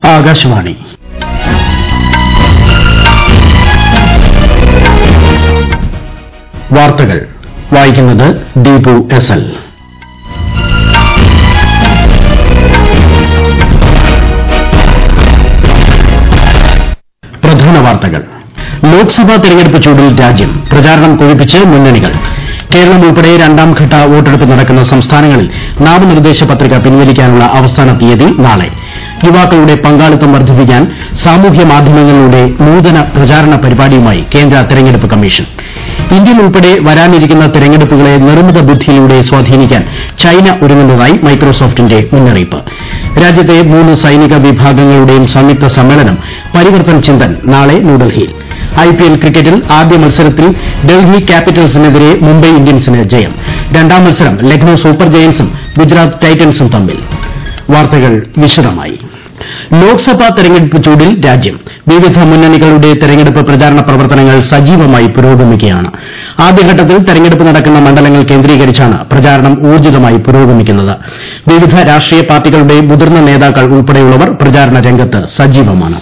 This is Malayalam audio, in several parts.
ആകാശവാണി വാർത്തകൾ വായിക്കുന്നത് ദീപു എസ് എൽ പ്രധാന വാർത്തകൾ ലോക്സഭാ തെരഞ്ഞെടുപ്പ് ചൂടിൽ രാജ്യം പ്രചാരണം കൊഴുപ്പിച്ച് മുന്നണികൾ കേരളം ഉൾപ്പെടെ രണ്ടാംഘട്ട വോട്ടെടുപ്പ് നടക്കുന്ന സംസ്ഥാനങ്ങളിൽ നാമനിർദ്ദേശ പത്രിക പിൻവലിക്കാനുള്ള അവസാന തീയതി നാളെ യുവാക്കളുടെ പങ്കാളിത്തം വർദ്ധിപ്പിക്കാൻ സാമൂഹ്യ മാധ്യമങ്ങളിലൂടെ നൂതന പ്രചാരണ പരിപാടിയുമായി കേന്ദ്ര തെരഞ്ഞെടുപ്പ് കമ്മീഷൻ ഇന്ത്യയിൽ ഉൾപ്പെടെ വരാനിരിക്കുന്ന തെരഞ്ഞെടുപ്പുകളെ നിർമ്മിത ബുദ്ധിയിലൂടെ സ്വാധീനിക്കാൻ ചൈന ഒരുങ്ങുന്നതായി മൈക്രോസോഫ്റ്റിന്റെ മുന്നറിയിപ്പ് രാജ്യത്തെ മൂന്ന് സൈനിക വിഭാഗങ്ങളുടെയും സംയുക്ത സമ്മേളനം പരിവർത്തൻ ചിന്തൻ നാളെ ന്യൂഡൽഹിയിൽ ഐപിഎൽ ക്രിക്കറ്റിൽ ആദ്യ മത്സരത്തിൽ ഡൽഹി ക്യാപിറ്റൽസിനെതിരെ മുംബൈ ഇന്ത്യൻസിന് ജയം രണ്ടാം മത്സരം ലക്നൌ സൂപ്പർ ജയന്റ്സും ഗുജറാത്ത് ടൈറ്റൻസും തമ്മിൽ വാർത്തകൾ വിശദമായി ലോക്സഭാ തെരഞ്ഞെടുപ്പ് ചൂടിൽ രാജ്യം വിവിധ മുന്നണികളുടെ തെരഞ്ഞെടുപ്പ് പ്രചാരണ പ്രവർത്തനങ്ങൾ സജീവമായി പുരോഗമിക്കുകയാണ് ആദ്യഘട്ടത്തിൽ തെരഞ്ഞെടുപ്പ് നടക്കുന്ന മണ്ഡലങ്ങൾ കേന്ദ്രീകരിച്ചാണ് പ്രചാരണം ഊർജ്ജിതമായി പുരോഗമിക്കുന്നത് വിവിധ രാഷ്ട്രീയ പാർട്ടികളുടെ മുതിർന്ന നേതാക്കൾ ഉൾപ്പെടെയുള്ളവർ പ്രചാരണ രംഗത്ത് സജീവമാണ്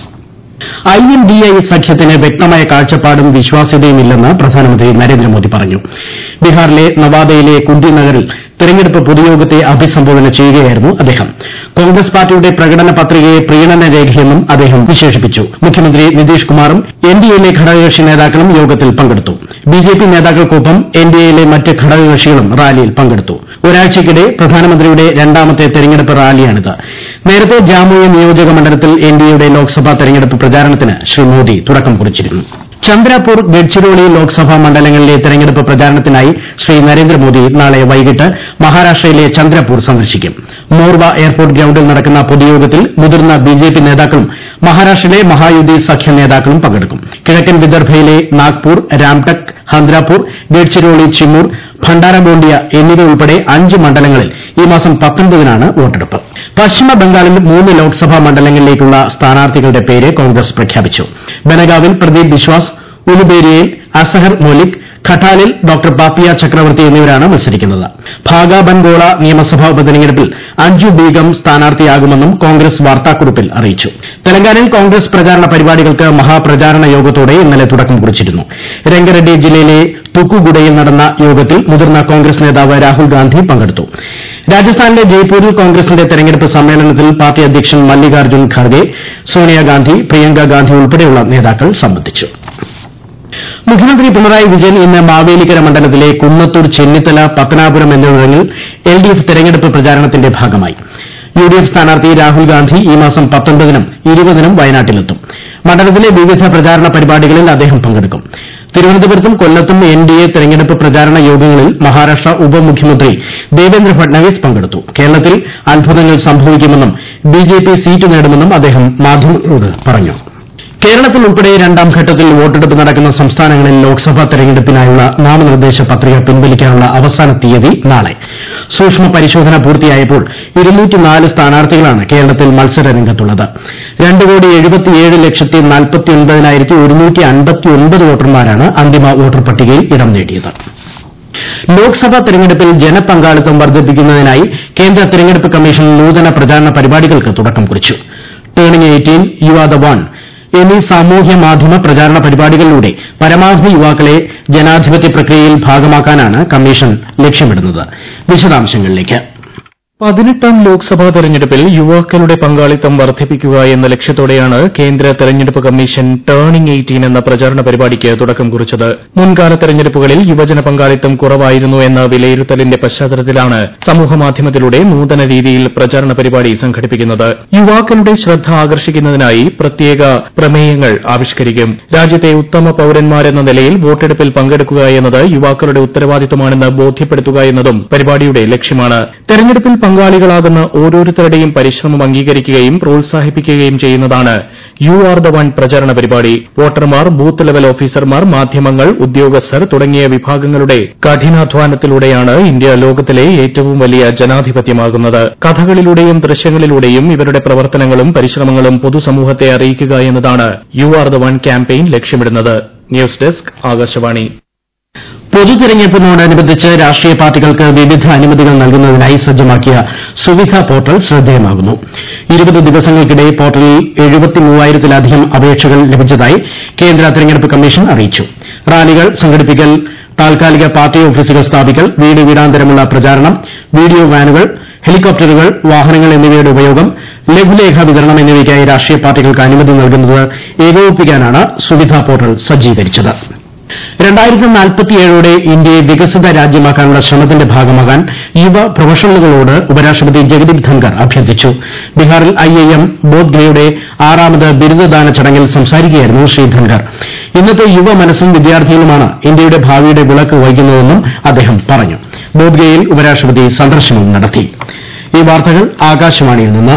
ഐ എൻ ഡി ഐ സഖ്യത്തിന് വ്യക്തമായ കാഴ്ചപ്പാടും വിശ്വാസ്യതയുമില്ലെന്ന് പ്രധാനമന്ത്രി നരേന്ദ്രമോദി പറഞ്ഞു ബീഹാറിലെ നവാദയിലെ കുന്തിനഗറിൽ തെരഞ്ഞെടുപ്പ് പൊതുയോഗത്തെ അഭിസംബോധന ചെയ്യുകയായിരുന്നു അദ്ദേഹം കോൺഗ്രസ് പാർട്ടിയുടെ പ്രകടന പത്രികയെ പ്രീണന രേഖയെന്നും അദ്ദേഹം വിശേഷിപ്പിച്ചു മുഖ്യമന്ത്രി നിതീഷ് കുമാറും എൻ ഡി എയിലെ ഘടകകക്ഷി നേതാക്കളും യോഗത്തിൽ പങ്കെടുത്തു ബിജെപി നേതാക്കൾക്കൊപ്പം എൻ ഡി എയിലെ മറ്റ് ഘടകകക്ഷികളും റാലിയിൽ പങ്കെടുത്തു ഒരാഴ്ചയ്ക്കിടെ പ്രധാനമന്ത്രിയുടെ രണ്ടാമത്തെ തെരഞ്ഞെടുപ്പ് റാലിയാണിത് നേരത്തെ ജാമുയ നിയോജക മണ്ഡലത്തിൽ എൻ ഡി എയുടെ ലോക്സഭാ തെരഞ്ഞെടുപ്പ് പ്രചാരണത്തിന് ശ്രീ മോദി തുടക്കം കുറിച്ചിരുന്നു ചന്ദ്രാപൂർ ഗഡ്ചിരോളി ലോക്സഭാ മണ്ഡലങ്ങളിലെ തെരഞ്ഞെടുപ്പ് പ്രചാരണത്തിനായി ശ്രീ നരേന്ദ്രമോദി നാളെ വൈകിട്ട് മഹാരാഷ്ട്രയിലെ ചന്ദ്രപൂർ സന്ദർശിക്കും മോർവ എയർപോർട്ട് ഗ്രൌണ്ടിൽ നടക്കുന്ന പൊതുയോഗത്തിൽ മുതിർന്ന ബിജെപി നേതാക്കളും മഹാരാഷ്ട്രയിലെ മഹായുതി സഖ്യ നേതാക്കളും പങ്കെടുക്കും കിഴക്കൻ വിദർഭയിലെ നാഗ്പൂർ രാംടക് ഹന്ദ്രാപൂർ ഗഡ്ചിരോളി ചിമൂർ ഭണ്ഡാര ഗോണ്ടിയ എന്നിവ ഉൾപ്പെടെ അഞ്ച് മണ്ഡലങ്ങളിൽ ഈ മാസം പത്തൊൻപതിനാണ് വോട്ടെടുപ്പ് പശ്ചിമ ബംഗാളിൽ മൂന്ന് ലോക്സഭാ മണ്ഡലങ്ങളിലേക്കുള്ള സ്ഥാനാർത്ഥികളുടെ പേര് കോൺഗ്രസ് പ്രഖ്യാപിച്ചു ബനഗാവിൽ പ്രദീപ് ബിശ്വാസ് ഉലുബേരിയയിൽ അസഹർ മോലിക് ഖട്ടാലിൽ ഡോക്ടർ പാപ്പിയ ചക്രവർത്തി എന്നിവരാണ് മത്സരിക്കുന്നത് ഭാഗാബൻഗോള നിയമസഭാ ഉപതെരഞ്ഞെടുപ്പിൽ അഞ്ജു ബീഗം സ്ഥാനാർത്ഥിയാകുമെന്നും കോൺഗ്രസ് വാർത്താക്കുറിപ്പിൽ അറിയിച്ചു തെലങ്കാനയിൽ കോൺഗ്രസ് പ്രചാരണ പരിപാടികൾക്ക് മഹാപ്രചാരണ യോഗത്തോടെ ഇന്നലെ തുടക്കം കുറിച്ചിരുന്നു രംഗറെഡ്ഡി ജില്ലയിലെ തുക്കുഗുഡയിൽ നടന്ന യോഗത്തിൽ മുതിർന്ന കോൺഗ്രസ് നേതാവ് രാഹുൽ ഗാന്ധി പങ്കെടുത്തു രാജസ്ഥാനിലെ ജയ്പൂരിൽ കോൺഗ്രസിന്റെ തെരഞ്ഞെടുപ്പ് സമ്മേളനത്തിൽ പാർട്ടി അധ്യക്ഷൻ മല്ലികാർജ്ജുൻ ഖാർഗെ സോണിയാഗാന്ധി പ്രിയങ്ക ഗാന്ധി ഉൾപ്പെടെയുള്ള നേതാക്കൾ സംബന്ധിച്ചു മുഖ്യമന്ത്രി പിണറായി വിജയൻ ഇന്ന് മാവേലിക്കര മണ്ഡലത്തിലെ കുന്നത്തൂർ ചെന്നിത്തല പത്തനാപുരം എന്നിവിടങ്ങളിൽ എൽ ഡി എഫ് തെരഞ്ഞെടുപ്പ് പ്രചാരണത്തിന്റെ ഭാഗമായി യു ഡി എഫ് സ്ഥാനാർത്ഥി രാഹുൽ ഗാന്ധി ഈ മാസം പത്തൊൻപതിനും ഇരുപതിനും വയനാട്ടിലെത്തും മണ്ഡലത്തിലെ വിവിധ പ്രചാരണ പരിപാടികളിൽ അദ്ദേഹം പങ്കെടുക്കും തിരുവനന്തപുരത്തും കൊല്ലത്തും എൻ ഡി എ തെരഞ്ഞെടുപ്പ് പ്രചാരണ യോഗങ്ങളിൽ മഹാരാഷ്ട്ര ഉപമുഖ്യമന്ത്രി ദേവേന്ദ്ര ഫട്നാവിസ് പങ്കെടുത്തു കേരളത്തിൽ അത്ഭുതങ്ങൾ സംഭവിക്കുമെന്നും ബിജെപി സീറ്റ് നേടുമെന്നും അദ്ദേഹം മാധ്യമങ്ങളോട് പറഞ്ഞു കേരളത്തിൽ ഉൾപ്പെടെ രണ്ടാം ഘട്ടത്തിൽ വോട്ടെടുപ്പ് നടക്കുന്ന സംസ്ഥാനങ്ങളിൽ ലോക്സഭാ തെരഞ്ഞെടുപ്പിനായുള്ള നാമനിർദ്ദേശ പത്രിക പിൻവലിക്കാനുള്ള അവസാന തീയതി നാളെ സൂക്ഷ്മ പരിശോധന പൂർത്തിയായപ്പോൾ സ്ഥാനാർത്ഥികളാണ് കേരളത്തിൽ മത്സര രംഗത്തുള്ളത് രണ്ട് കോടി എഴുപത്തിയേഴ് ലക്ഷത്തി നാൽപ്പത്തി ഒൻപതിനായിരത്തി ഒരുന്നൂറ്റി അൻപത്തി ഒൻപത് വോട്ടർമാരാണ് അന്തിമ വോട്ടർ പട്ടികയിൽ ഇടം നേടിയത് ലോക്സഭാ തെരഞ്ഞെടുപ്പിൽ ജനപങ്കാളിത്തം വർദ്ധിപ്പിക്കുന്നതിനായി കേന്ദ്ര തെരഞ്ഞെടുപ്പ് കമ്മീഷൻ നൂതന പ്രചാരണ പരിപാടികൾക്ക് തുടക്കം കുറിച്ചു turning eighteen you are the one എന്നീ സാമൂഹ്യ മാധ്യമ പ്രചാരണ പരിപാടികളിലൂടെ പരമാവധി യുവാക്കളെ ജനാധിപത്യ പ്രക്രിയയിൽ ഭാഗമാക്കാനാണ് കമ്മീഷൻ ലക്ഷ്യമിടുന്നത് വിശദാംശങ്ങളിലേക്ക് പതിനെട്ടാം ലോക്സഭാ തെരഞ്ഞെടുപ്പിൽ യുവാക്കളുടെ പങ്കാളിത്തം വർദ്ധിപ്പിക്കുക എന്ന ലക്ഷ്യത്തോടെയാണ് കേന്ദ്ര തെരഞ്ഞെടുപ്പ് കമ്മീഷൻ ടേണിംഗ് എയ്റ്റീൻ എന്ന പ്രചാരണ പരിപാടിക്ക് തുടക്കം കുറിച്ചത് മുൻകാല തെരഞ്ഞെടുപ്പുകളിൽ യുവജന പങ്കാളിത്തം കുറവായിരുന്നു എന്ന വിലയിരുത്തലിന്റെ പശ്ചാത്തലത്തിലാണ് സമൂഹമാധ്യമത്തിലൂടെ നൂതന രീതിയിൽ പ്രചാരണ പരിപാടി സംഘടിപ്പിക്കുന്നത് യുവാക്കളുടെ ശ്രദ്ധ ആകർഷിക്കുന്നതിനായി പ്രത്യേക പ്രമേയങ്ങൾ ആവിഷ്കരിക്കും രാജ്യത്തെ ഉത്തമ പൌരന്മാരെന്ന നിലയിൽ വോട്ടെടുപ്പിൽ പങ്കെടുക്കുക എന്നത് യുവാക്കളുടെ ഉത്തരവാദിത്തമാണെന്ന് ബോധ്യപ്പെടുത്തുക എന്നതും പരിപാടിയുടെ ലക്ഷ്യമാണ് തെരഞ്ഞെടുപ്പിൽ പങ്കാളികളാകുന്ന ഓരോരുത്തരുടെയും പരിശ്രമം അംഗീകരിക്കുകയും പ്രോത്സാഹിപ്പിക്കുകയും ചെയ്യുന്നതാണ് യു ആർ ദ വൺ പ്രചാരണ പരിപാടി വോട്ടർമാർ ബൂത്ത് ലെവൽ ഓഫീസർമാർ മാധ്യമങ്ങൾ ഉദ്യോഗസ്ഥർ തുടങ്ങിയ വിഭാഗങ്ങളുടെ കഠിനാധ്വാനത്തിലൂടെയാണ് ഇന്ത്യ ലോകത്തിലെ ഏറ്റവും വലിയ ജനാധിപത്യമാകുന്നത് കഥകളിലൂടെയും ദൃശ്യങ്ങളിലൂടെയും ഇവരുടെ പ്രവർത്തനങ്ങളും പരിശ്രമങ്ങളും പൊതുസമൂഹത്തെ അറിയിക്കുക എന്നതാണ് you are the one campaign ലക്ഷ്യമിടുന്നത് ന്യൂസ് ഡെസ്ക് ആകാശവാണി പൊതു തെരഞ്ഞെടുപ്പിനോടനുബന്ധിച്ച് രാഷ്ട്രീയ പാർട്ടികൾക്ക് വിവിധ അനുമതികൾ നൽകുന്നതിനായി സജ്ജമാക്കിയ സുവിധ പോർട്ടൽ ശ്രദ്ധേയമാകുന്നു ഇരുപത് ദിവസങ്ങൾക്കിടെ പോർട്ടലിൽ എഴുപത്തിമൂവായിരത്തിലധികം അപേക്ഷകൾ ലഭിച്ചതായി കേന്ദ്ര തെരഞ്ഞെടുപ്പ് കമ്മീഷൻ അറിയിച്ചു റാലികൾ സംഘടിപ്പിക്കൽ താൽക്കാലിക പാർട്ടി ഓഫീസുകൾ സ്ഥാപിക്കൽ വീട് വീടാന്തരമുള്ള പ്രചാരണം വീഡിയോ വാനുകൾ ഹെലികോപ്റ്ററുകൾ വാഹനങ്ങൾ എന്നിവയുടെ ഉപയോഗം ലഘുലേഖ വിതരണം എന്നിവയ്ക്കായി രാഷ്ട്രീയ പാർട്ടികൾക്ക് അനുമതി നൽകുന്നത് ഏകോപിപ്പിക്കാനാണ് സുവിധ പോർട്ടൽ സജ്ജീകരിച്ചത് ോടെ ഇന്ത്യയെ വികസിത രാജ്യമാക്കാനുള്ള ശ്രമത്തിന്റെ ഭാഗമാകാൻ യുവ പ്രൊഫഷണലുകളോട് ഉപരാഷ്ട്രപതി ജഗദീപ് ധൻകർ അഭ്യർത്ഥിച്ചു ബീഹാറിൽ ഐഐഎം ബോധ്ഗയയുടെ ആറാമത് ബിരുദദാന ചടങ്ങിൽ സംസാരിക്കുകയായിരുന്നു ശ്രീ ധൻകർ ഇന്നത്തെ യുവ മനസ്സും വിദ്യാർത്ഥികളുമാണ് ഇന്ത്യയുടെ ഭാവിയുടെ വിളക്ക് വഹിക്കുന്നതെന്നും അദ്ദേഹം പറഞ്ഞു ബോധ്ഗയയിൽ ഉപരാഷ്ട്രപതി സന്ദർശനവും നടത്തി ഈ വാർത്തകൾ ആകാശവാണിയിൽ നിന്ന്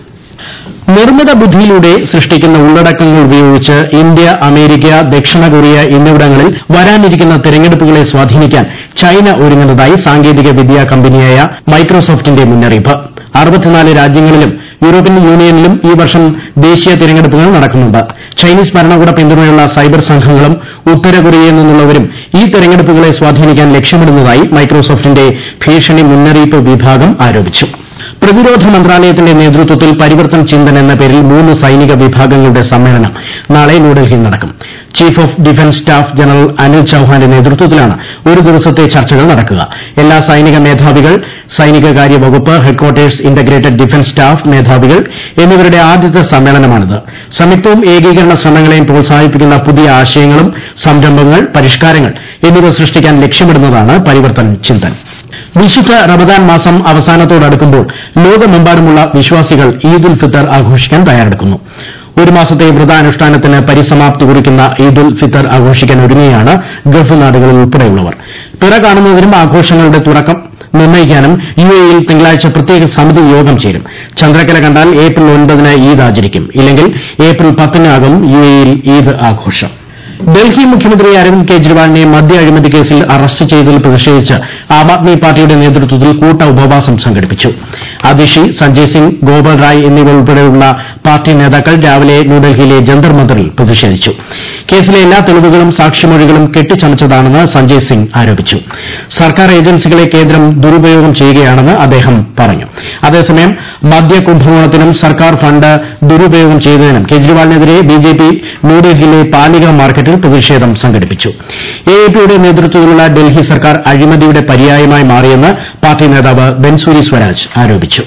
നിർമ്മിത ബുദ്ധിയിലൂടെ സൃഷ്ടിക്കുന്ന ഉള്ളടക്കങ്ങൾ ഉപയോഗിച്ച് ഇന്ത്യ അമേരിക്ക ദക്ഷിണ കൊറിയ എന്നിവിടങ്ങളിൽ വരാനിരിക്കുന്ന തെരഞ്ഞെടുപ്പുകളെ സ്വാധീനിക്കാൻ ചൈന ഒരുങ്ങുന്നതായി സാങ്കേതിക വിദ്യാ കമ്പനിയായ മൈക്രോസോഫ്റ്റിന്റെ മുന്നറിയിപ്പ് അറുപത്തിനാല് രാജ്യങ്ങളിലും യൂറോപ്യൻ യൂണിയനിലും ഈ വർഷം ദേശീയ തെരഞ്ഞെടുപ്പുകൾ നടക്കുന്നുണ്ട് ചൈനീസ് ഭരണകൂട പിന്തുണയുള്ള സൈബർ സംഘങ്ങളും ഉത്തര കൊറിയയിൽ നിന്നുള്ളവരും ഈ തെരഞ്ഞെടുപ്പുകളെ സ്വാധീനിക്കാൻ ലക്ഷ്യമിടുന്നതായി മൈക്രോസോഫ്റ്റിന്റെ ഭീഷണി മുന്നറിയിപ്പ് വിഭാഗം ആരോപിച്ചു പ്രതിരോധ മന്ത്രാലയത്തിന്റെ നേതൃത്വത്തിൽ പരിവർത്തൻ ചിന്തൻ എന്ന പേരിൽ മൂന്ന് സൈനിക വിഭാഗങ്ങളുടെ സമ്മേളനം നാളെ ന്യൂഡൽഹിയിൽ നടക്കും chief of defence staff general Anil ചൌഹാന്റെ നേതൃത്വത്തിലാണ് ഒരു ദിവസത്തെ ചർച്ചകൾ നടക്കുക എല്ലാ സൈനിക മേധാവികൾ സൈനികകാര്യ വകുപ്പ് ഹെഡ്ക്വാർട്ടേഴ്സ് ഇന്റഗ്രേറ്റഡ് ഡിഫൻസ് സ്റ്റാഫ് മേധാവികൾ എന്നിവരുടെ ആദ്യത്തെ സമ്മേളനമാണിത് സംയുക്തവും ഏകീകരണ ശ്രമങ്ങളെയും പ്രോത്സാഹിപ്പിക്കുന്ന പുതിയ ആശയങ്ങളും സംരംഭങ്ങൾ പരിഷ്കാരങ്ങൾ എന്നിവ സൃഷ്ടിക്കാൻ ലക്ഷ്യമിടുന്നതാണ് പരിവർത്തൻ ചിന്തൻ വിശുദ്ധ റമദാൻ മാസം അവസാനത്തോടടുക്കുമ്പോൾ ലോകമെമ്പാടുമുള്ള വിശ്വാസികൾ ഈദ് ഉൽ ഫിത്തർ ആഘോഷിക്കാൻ തയ്യാറെടുക്കുന്നു ഒരു മാസത്തെ വ്രതാനുഷ്ഠാനത്തിന് പരിസമാപ്തി കുറിക്കുന്ന ഈദ് ഉൽ ഫിത്തർ ആഘോഷിക്കാൻ ഒരുങ്ങുകയാണ് ഗൾഫ് നാടുകളിൽ ഉൾപ്പെടെയുള്ളവർ പിറ കാണുന്നതിനും ആഘോഷങ്ങളുടെ തുടക്കം നിർണ്ണയിക്കാനും യു എയിൽ തിങ്കളാഴ്ച പ്രത്യേക സമിതി യോഗം ചേരും ചന്ദ്രക്കല കണ്ടാൽ ഏപ്രിൽ ഒൻപതിന് ഈദ് ആചരിക്കും ഇല്ലെങ്കിൽ ഏപ്രിൽ പത്തിനാകും യു എയിൽ ഈദ് ആഘോഷം ഡൽഹി മുഖ്യമന്ത്രി അരവിന്ദ് കെജ്രിവാളിനെ മദ്യ അഴിമതി കേസിൽ അറസ്റ്റ് ചെയ്തതിൽ പ്രതിഷേധിച്ച് ആം ആദ്മി പാർട്ടിയുടെ നേതൃത്വത്തിൽ കൂട്ട ഉപവാസം സംഘടിപ്പിച്ചു അതിഷി സഞ്ജയ് സിംഗ് ഗോപാൽ റായ് എന്നിവർ ഉൾപ്പെടെയുള്ള പാർട്ടി നേതാക്കൾ രാവിലെ ന്യൂഡൽഹിയിലെ ജന്തർ മന്ദറിൽ പ്രതിഷേധിച്ചു കേസിലെ എല്ലാ തെളിവുകളും സാക്ഷിമൊഴികളും കെട്ടിച്ചമച്ചതാണെന്ന് സഞ്ജയ് സിംഗ് ആരോപിച്ചു സർക്കാർ ഏജൻസികളെ കേന്ദ്രം ദുരുപയോഗം ചെയ്യുകയാണെന്ന് അദ്ദേഹം പറഞ്ഞു അതേസമയം മദ്യ കുംഭകോണത്തിനും സർക്കാർ ഫണ്ട് ദുരുപയോഗം ചെയ്തതിനും കെജ്രിവാളിനെതിരെ ബിജെപി ന്യൂഡൽഹിയിലെ പാലിക മാർക്കറ്റിൽ പ്രതിഷേധം സംഘടിപ്പിച്ചു എഎപിയുടെ നേതൃത്വത്തിലുള്ള ഡൽഹി സർക്കാർ അഴിമതിയുടെ പര്യായമായി മാറിയെന്ന് പാർട്ടി നേതാവ് ബെൻസൂരി സ്വരാജ് ആരോപിച്ചു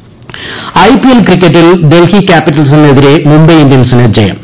ഐപിഎൽ ക്രിക്കറ്റിൽ ഡൽഹി ക്യാപിറ്റൽസിനെതിരെ മുംബൈ ഇന്ത്യൻസിന് ജയം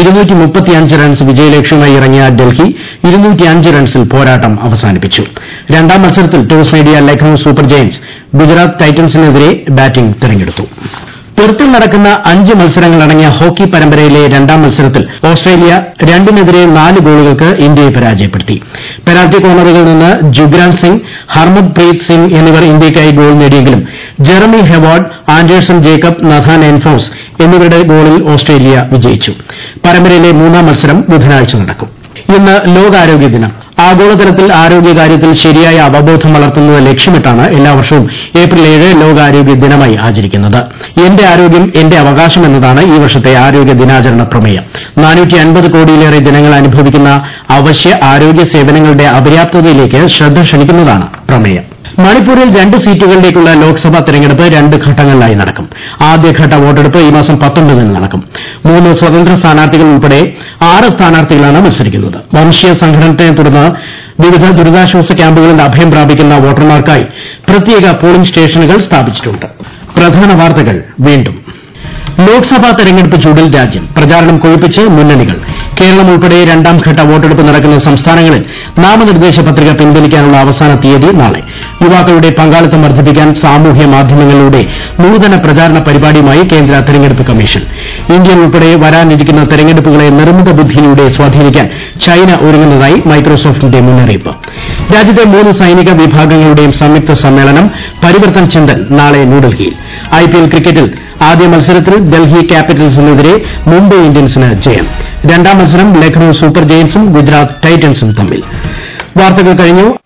റൺസ് വിജയലക്ഷ്യവുമായി ഇറങ്ങിയ ഡൽഹി റൺസിൽ പോരാട്ടം അവസാനിപ്പിച്ചു രണ്ടാം മത്സരത്തിൽ ടോസ് നേടിയ ലക്നൌ സൂപ്പർ ജയന്റ്സ് ഗുജറാത്ത് ടൈറ്റൻസിനെതിരെ ബാറ്റിംഗ് തെരഞ്ഞെടുത്തു പെർത്തിൽ നടക്കുന്ന അഞ്ച് മത്സരങ്ങളടങ്ങിയ ഹോക്കി പരമ്പരയിലെ രണ്ടാം മത്സരത്തിൽ ഓസ്ട്രേലിയ രണ്ടിനെതിരെ നാല് ഗോളുകൾക്ക് ഇന്ത്യയെ പരാജയപ്പെടുത്തി പെനാൽറ്റി കോർണറുകളിൽ നിന്ന് ജുഗ്രാൻ സിംഗ് ഹർമദ് പ്രീത് സിംഗ് എന്നിവർ ഇന്ത്യയ്ക്കായി ഗോൾ നേടിയെങ്കിലും Jeremy Hayward Anderson Jacob Nathan Ephraums എന്നിവരുടെ ഗോളിൽ ഓസ്ട്രേലിയ വിജയിച്ചു പരമ്പരയിലെ മൂന്നാം മത്സരം ബുധനാഴ്ച നടക്കും ഇന്ന് ലോകാരോഗ്യ ദിനം ആഗോളതലത്തിൽ ആരോഗ്യകാര്യത്തിൽ ശരിയായ അവബോധം വളർത്തുന്നത് ലക്ഷ്യമിട്ടാണ് എല്ലാ വർഷവും ഏപ്രിൽ ഏഴ് ലോകാരോഗ്യ ദിനമായി ആചരിക്കുന്നത് എന്റെ ആരോഗ്യം എന്റെ അവകാശം എന്നതാണ് ഈ വർഷത്തെ ആരോഗ്യ ദിനാചരണ പ്രമേയം കോടിയിലേറെ ജനങ്ങൾ അനുഭവിക്കുന്ന അവശ്യ ആരോഗ്യ സേവനങ്ങളുടെ അപര്യാപ്തതയിലേക്ക് ശ്രദ്ധ ക്ഷണിക്കുന്നതാണ് പ്രമേയം മണിപ്പൂരിൽ രണ്ട് സീറ്റുകളിലേക്കുള്ള ലോക്സഭാ തെരഞ്ഞെടുപ്പ് രണ്ട് ഘട്ടങ്ങളിലായി നടക്കും ആദ്യഘട്ട വോട്ടെടുപ്പ് ഈ മാസം പത്തൊമ്പതിന് നടക്കും മൂന്ന് സ്വതന്ത്ര സ്ഥാനാർത്ഥികൾ ഉൾപ്പെടെ ആറ് സ്ഥാനാർത്ഥികളാണ് മത്സരിക്കുന്നത് വംശീയ സംഘടനയെ തുടർന്ന് വിവിധ ദുരിതാശ്വാസ ക്യാമ്പുകളിൽ അഭയം പ്രാപിക്കുന്ന വോട്ടർമാർക്കായി പ്രത്യേക പോളിംഗ് സ്റ്റേഷനുകൾ സ്ഥാപിച്ചിട്ടുണ്ട് പ്രധാന വാർത്തകൾ വീണ്ടും ലോക്സഭാ തെരഞ്ഞെടുപ്പ് ചൂടിൽ രാജ്യം പ്രചാരണം കൊഴുപ്പിച്ച് മുന്നണികൾ കേരളം ഉൾപ്പെടെ രണ്ടാംഘട്ട വോട്ടെടുപ്പ് നടക്കുന്ന സംസ്ഥാനങ്ങളിൽ നാമനിർദ്ദേശ പത്രിക പിൻവലിക്കാനുള്ള അവസാന തീയതി നാളെ യുവാക്കളുടെ പങ്കാളിത്തം വർദ്ധിപ്പിക്കാൻ സാമൂഹ്യ മാധ്യമങ്ങളിലൂടെ നൂതന പ്രചാരണ പരിപാടിയുമായി കേന്ദ്ര തെരഞ്ഞെടുപ്പ് കമ്മീഷൻ ഇന്ത്യയിൽ ഉൾപ്പെടെ വരാനിരിക്കുന്ന തെരഞ്ഞെടുപ്പുകളെ നിർമ്മിത ബുദ്ധിയിലൂടെ സ്വാധീനിക്കാൻ ചൈന ഒരുങ്ങുന്നതായി മൈക്രോസോഫ്റ്റിന്റെ മുന്നറിയിപ്പ് രാജ്യത്തെ മൂന്ന് സൈനിക വിഭാഗങ്ങളുടെയും സംയുക്ത സമ്മേളനം പരിവർത്തൻ ചിന്തൻ നാളെ ന്യൂഡൽഹിയിൽ ഐപിഎൽ ക്രിക്കറ്റിൽ ആദ്യ മത്സരത്തിൽ ഡൽഹി ക്യാപിറ്റൽസിനെതിരെ മുംബൈ ഇന്ത്യൻസിന് ജയം രണ്ടാം മത്സരം ലക്നൌ സൂപ്പർ ജയന്റ്സും ഗുജറാത്ത് ടൈറ്റൻസും തമ്മിൽ വാർത്തകൾ കഴിഞ്ഞു